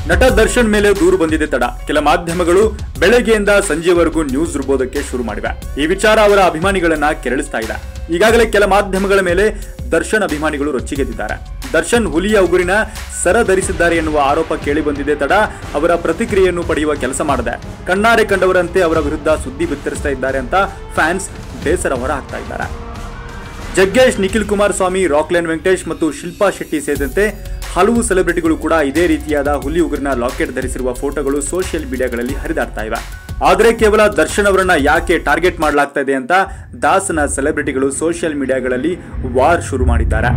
ನಟ ದರ್ಶನ್ ಮೇಲೆ ದೂರು ಬಂದಿದೆ ತಡ ಕೆಲ ಮಾಧ್ಯಮಗಳು ಬೆಳಗ್ಗೆಯಿಂದ ಸಂಜೆವರೆಗೂ ನ್ಯೂಸ್ ರುಬೋದಕ್ಕೆ ಶುರು ಮಾಡಿವೆ ಈ ವಿಚಾರ ಅವರ ಅಭಿಮಾನಿಗಳನ್ನ ಕೆರಳಿಸ್ತಾ ಇದೆ ಈಗಾಗಲೇ ಕೆಲ ಮಾಧ್ಯಮಗಳ ಮೇಲೆ ದರ್ಶನ್ ಅಭಿಮಾನಿಗಳು ರೊಚ್ಚಿಗೆದ್ದಿದ್ದಾರೆ ದರ್ಶನ್ ಹುಲಿಯ ಉಗುರಿನ ಸರ ಧರಿಸಿದ್ದಾರೆ ಎನ್ನುವ ಆರೋಪ ಕೇಳಿ ಬಂದಿದೆ ತಡ ಅವರ ಪ್ರತಿಕ್ರಿಯೆಯನ್ನು ಪಡೆಯುವ ಕೆಲಸ ಮಾಡಿದೆ ಕಣ್ಣಾರೆ ಕಂಡವರಂತೆ ಅವರ ವಿರುದ್ಧ ಸುದ್ದಿ ಬಿತ್ತರಿಸ್ತಾ ಇದ್ದಾರೆ ಅಂತ ಫ್ಯಾನ್ಸ್ ಬೇಸರ ಹೊರ ಹಾಕ್ತಾ ಇದ್ದಾರೆ ಜಗ್ಗೇಶ್ ನಿಖಿಲ್ ಕುಮಾರಸ್ವಾಮಿ ರಾಕ್ಲೈನ್ ವೆಂಕಟೇಶ್ ಮತ್ತು ಶಿಲ್ಪಾ ಶೆಟ್ಟಿ ಸೇರಿದಂತೆ ಹಲವು ಸೆಲೆಬ್ರಿಟಿಗಳು ಕೂಡ ಇದೇ ರೀತಿಯಾದ ಹುಲಿ ಉಗುರಿನ ಲಾಕೆಟ್ ಧರಿಸಿರುವ ಫೋಟೋಗಳು ಸೋಷಿಯಲ್ ಮೀಡಿಯಾಗಳಲ್ಲಿ ಹರಿದಾಡ್ತಾ ಇವೆ ಆದರೆ ಕೇವಲ ದರ್ಶನ್ ಅವರನ್ನ ಯಾಕೆ ಟಾರ್ಗೆಟ್ ಮಾಡಲಾಗ್ತಾ ಇದೆ ಅಂತ ದಾಸನ ಸೆಲೆಬ್ರಿಟಿಗಳು ಸೋಷಿಯಲ್ ಮೀಡಿಯಾಗಳಲ್ಲಿ ವಾರ್ ಶುರು ಮಾಡಿದ್ದಾರೆ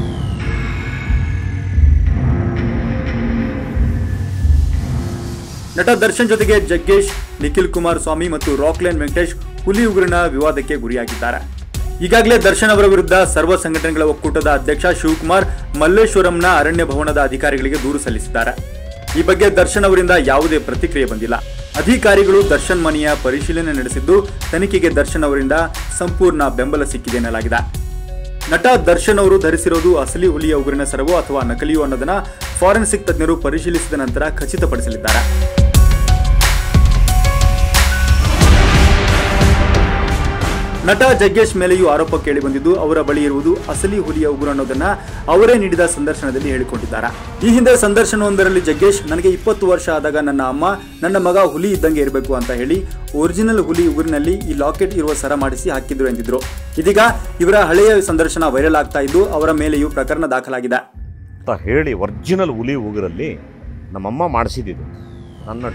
ನಟ ದರ್ಶನ್ ಜೊತೆಗೆ ಜಗ್ಗೇಶ್ ನಿಖಿಲ್ ಕುಮಾರಸ್ವಾಮಿ ಮತ್ತು ರಾಕ್ಲೈನ್ ವೆಂಕಟೇಶ್ ಹುಲಿ ಉಗುರಿನ ವಿವಾದಕ್ಕೆ ಗುರಿಯಾಗಿದ್ದಾರೆ ಈಗಾಗಲೇ ದರ್ಶನ್ ಅವರ ವಿರುದ್ಧ ಸರ್ವ ಸಂಘಟನೆಗಳ ಒಕ್ಕೂಟದ ಅಧ್ಯಕ್ಷ ಶಿವಕುಮಾರ್ ಮಲ್ಲೇಶ್ವರಂನ ಅರಣ್ಯ ಭವನದ ಅಧಿಕಾರಿಗಳಿಗೆ ದೂರು ಸಲ್ಲಿಸಿದ್ದಾರೆ ಈ ಬಗ್ಗೆ ದರ್ಶನ್ ಅವರಿಂದ ಯಾವುದೇ ಪ್ರತಿಕ್ರಿಯೆ ಬಂದಿಲ್ಲ ಅಧಿಕಾರಿಗಳು ದರ್ಶನ್ ಮನೆಯ ಪರಿಶೀಲನೆ ನಡೆಸಿದ್ದು ತನಿಖೆಗೆ ದರ್ಶನ್ ಅವರಿಂದ ಸಂಪೂರ್ಣ ಬೆಂಬಲ ಸಿಕ್ಕಿದೆ ಎನ್ನಲಾಗಿದೆ ನಟ ದರ್ಶನ್ ಅವರು ಧರಿಸಿರೋದು ಅಸಲಿ ಹುಲಿಯ ಉಗುರಿನ ಸರವೋ ಅಥವಾ ನಕಲಿಯೋ ಅನ್ನೋದನ್ನ ಫಾರೆನ್ಸಿಕ್ ತಜ್ಞರು ಪರಿಶೀಲಿಸಿದ ನಂತರ ಖಚಿತಪಡಿಸಲಿದ್ದಾರೆ ನಟ ಜಗ್ಗೇಶ್ ಮೇಲೆಯೂ ಆರೋಪ ಕೇಳಿಬಂದಿದ್ದು ಅವರ ಬಳಿ ಇರುವುದು ಅಸಲಿ ಹುಲಿಯ ಉಗುರು ಅನ್ನೋದನ್ನ ಅವರೇ ನೀಡಿದ ಸಂದರ್ಶನದಲ್ಲಿ ಹೇಳಿಕೊಂಡಿದ್ದಾರೆ ಈ ಹಿಂದೆ ಸಂದರ್ಶನವೊಂದರಲ್ಲಿ ಜಗ್ಗೇಶ್ ನನಗೆ ಇಪ್ಪತ್ತು ವರ್ಷ ಆದಾಗ ನನ್ನ ಅಮ್ಮ ನನ್ನ ಮಗ ಹುಲಿ ಇದ್ದಂಗೆ ಇರಬೇಕು ಅಂತ ಹೇಳಿ ಒರಿಜಿನಲ್ ಹುಲಿ ಉಗುರಿನಲ್ಲಿ ಈ ಲಾಕೆಟ್ ಇರುವ ಸರ ಮಾಡಿಸಿ ಹಾಕಿದ್ರು ಎಂದಿದ್ರು ಇದೀಗ ಇವರ ಹಳೆಯ ಸಂದರ್ಶನ ವೈರಲ್ ಆಗ್ತಾ ಇದ್ದು ಅವರ ಮೇಲೆಯೂ ಪ್ರಕರಣ ದಾಖಲಾಗಿದೆ ಅಂತ ಹೇಳಿ ಒರಿಜಿನಲ್ ಹುಲಿ ಉಗುರಲ್ಲಿ ನಮ್ಮಮ್ಮ ಮಾಡಿಸಿದ್ದು ನನ್ನ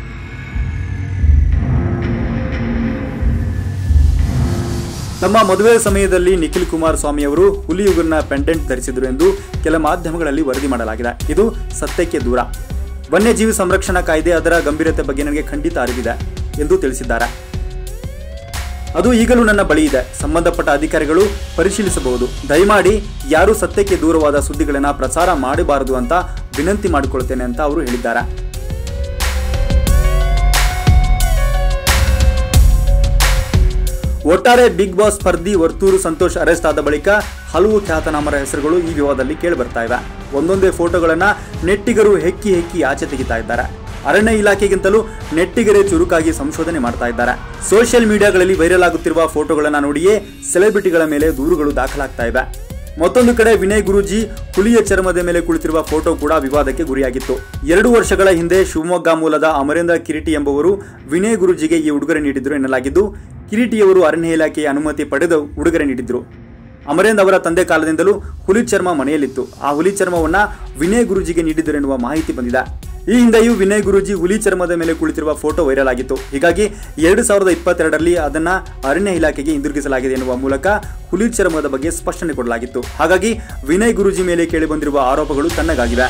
ತಮ್ಮ ಮದುವೆ ಸಮಯದಲ್ಲಿ ನಿಖಿಲ್ ಕುಮಾರಸ್ವಾಮಿ ಅವರು ಹುಲಿ ಉಗುರಿನ ಪೆಂಡೆಂಟ್ ಧರಿಸಿದ್ರು ಎಂದು ಕೆಲ ಮಾಧ್ಯಮಗಳಲ್ಲಿ ವರದಿ ಮಾಡಲಾಗಿದೆ ಇದು ಸತ್ಯಕ್ಕೆ ದೂರ ವನ್ಯಜೀವಿ ಸಂರಕ್ಷಣಾ ಕಾಯ್ದೆ ಅದರ ಗಂಭೀರತೆ ಬಗ್ಗೆ ನನಗೆ ಖಂಡಿತ ಅರಿವಿದೆ ಎಂದು ತಿಳಿಸಿದ್ದಾರೆ ಅದು ಈಗಲೂ ನನ್ನ ಬಳಿ ಇದೆ ಸಂಬಂಧಪಟ್ಟ ಅಧಿಕಾರಿಗಳು ಪರಿಶೀಲಿಸಬಹುದು ದಯಮಾಡಿ ಯಾರೂ ಸತ್ಯಕ್ಕೆ ದೂರವಾದ ಸುದ್ದಿಗಳನ್ನು ಪ್ರಸಾರ ಮಾಡಬಾರದು ಅಂತ ವಿನಂತಿ ಮಾಡಿಕೊಳ್ತೇನೆ ಅಂತ ಅವರು ಹೇಳಿದ್ದಾರೆ ಒಟ್ಟಾರೆ ಬಿಗ್ ಬಾಸ್ ಸ್ಪರ್ಧಿ ವರ್ತೂರು ಸಂತೋಷ್ ಅರೆಸ್ಟ್ ಆದ ಬಳಿಕ ಹಲವು ಖ್ಯಾತನಾಮರ ಹೆಸರುಗಳು ಈ ವಿವಾದದಲ್ಲಿ ಕೇಳಿಬರ್ತಾ ಇವೆ ಒಂದೊಂದೇ ಫೋಟೋಗಳನ್ನ ನೆಟ್ಟಿಗರು ಹೆಕ್ಕಿ ಹೆಕ್ಕಿ ಆಚೆ ತೆಗಿತಾ ಇದ್ದಾರೆ ಅರಣ್ಯ ಇಲಾಖೆಗಿಂತಲೂ ನೆಟ್ಟಿಗರೇ ಚುರುಕಾಗಿ ಸಂಶೋಧನೆ ಮಾಡ್ತಾ ಇದ್ದಾರೆ ಸೋಷಿಯಲ್ ಮೀಡಿಯಾಗಳಲ್ಲಿ ವೈರಲ್ ಆಗುತ್ತಿರುವ ಫೋಟೋಗಳನ್ನ ನೋಡಿಯೇ ಸೆಲೆಬ್ರಿಟಿಗಳ ಮೇಲೆ ದೂರುಗಳು ದಾಖಲಾಗ್ತಾ ಇವೆ ಮತ್ತೊಂದು ಕಡೆ ವಿನಯ್ ಗುರೂಜಿ ಹುಲಿಯ ಚರ್ಮದ ಮೇಲೆ ಕುಳಿತಿರುವ ಫೋಟೋ ಕೂಡ ವಿವಾದಕ್ಕೆ ಗುರಿಯಾಗಿತ್ತು ಎರಡು ವರ್ಷಗಳ ಹಿಂದೆ ಶಿವಮೊಗ್ಗ ಮೂಲದ ಅಮರೇಂದ್ರ ಕಿರೀಟಿ ಎಂಬುವರು ವಿನಯ್ ಗುರೂಜಿಗೆ ಈ ಉಡುಗೊರೆ ನೀಡಿದ್ರು ಎನ್ನಲಾಗಿದ್ದು ಕಿರೀಟಿಯವರು ಅರಣ್ಯ ಇಲಾಖೆಯ ಅನುಮತಿ ಪಡೆದು ಉಡುಗೊರೆ ನೀಡಿದ್ರು ಅಮರೇಂದ್ರ ಅವರ ತಂದೆ ಕಾಲದಿಂದಲೂ ಹುಲಿ ಚರ್ಮ ಮನೆಯಲ್ಲಿತ್ತು ಆ ಹುಲಿ ಚರ್ಮವನ್ನ ವಿನಯ್ ಗುರೂಜಿಗೆ ನೀಡಿದರು ಎನ್ನುವ ಮಾಹಿತಿ ಬಂದಿದೆ ಈ ಹಿಂದೆಯೂ ವಿನಯ್ ಗುರೂಜಿ ಹುಲಿ ಚರ್ಮದ ಮೇಲೆ ಕುಳಿತಿರುವ ಫೋಟೋ ವೈರಲ್ ಆಗಿತ್ತು ಹೀಗಾಗಿ ಎರಡು ಸಾವಿರದ ಇಪ್ಪತ್ತೆರಡರಲ್ಲಿ ಅದನ್ನ ಅರಣ್ಯ ಇಲಾಖೆಗೆ ಹಿಂದಿರುಗಿಸಲಾಗಿದೆ ಎನ್ನುವ ಮೂಲಕ ಹುಲಿ ಚರ್ಮದ ಬಗ್ಗೆ ಸ್ಪಷ್ಟನೆ ಕೊಡಲಾಗಿತ್ತು ಹಾಗಾಗಿ ವಿನಯ್ ಗುರೂಜಿ ಮೇಲೆ ಕೇಳಿಬಂದಿರುವ ಆರೋಪಗಳು ತಣ್ಣಗಾಗಿವೆ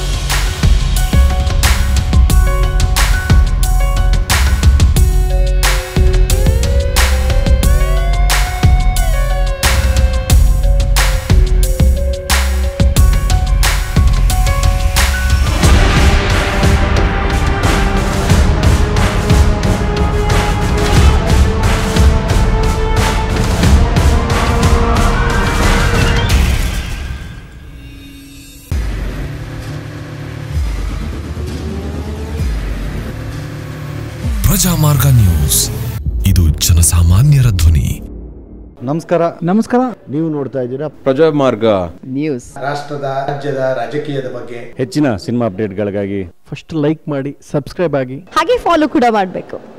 ಪ್ರಜಾಮಾರ್ಗ ನ್ಯೂಸ್ ಇದು ಜನಸಾಮಾನ್ಯರ ಧ್ವನಿ ನಮಸ್ಕಾರ ನಮಸ್ಕಾರ ನೀವು ನೋಡ್ತಾ ಇದ್ದೀರಾ ಪ್ರಜಾಮಾರ್ಗ ನ್ಯೂಸ್ ರಾಷ್ಟ್ರದ ರಾಜ್ಯದ ರಾಜಕೀಯದ ಬಗ್ಗೆ ಹೆಚ್ಚಿನ ಸಿನಿಮಾ ಅಪ್ಡೇಟ್ಗಳಿಗಾಗಿ ಫಸ್ಟ್ ಲೈಕ್ ಮಾಡಿ ಸಬ್ಸ್ಕ್ರೈಬ್ ಆಗಿ ಹಾಗೆ ಫಾಲೋ ಕೂಡ ಮಾಡಬೇಕು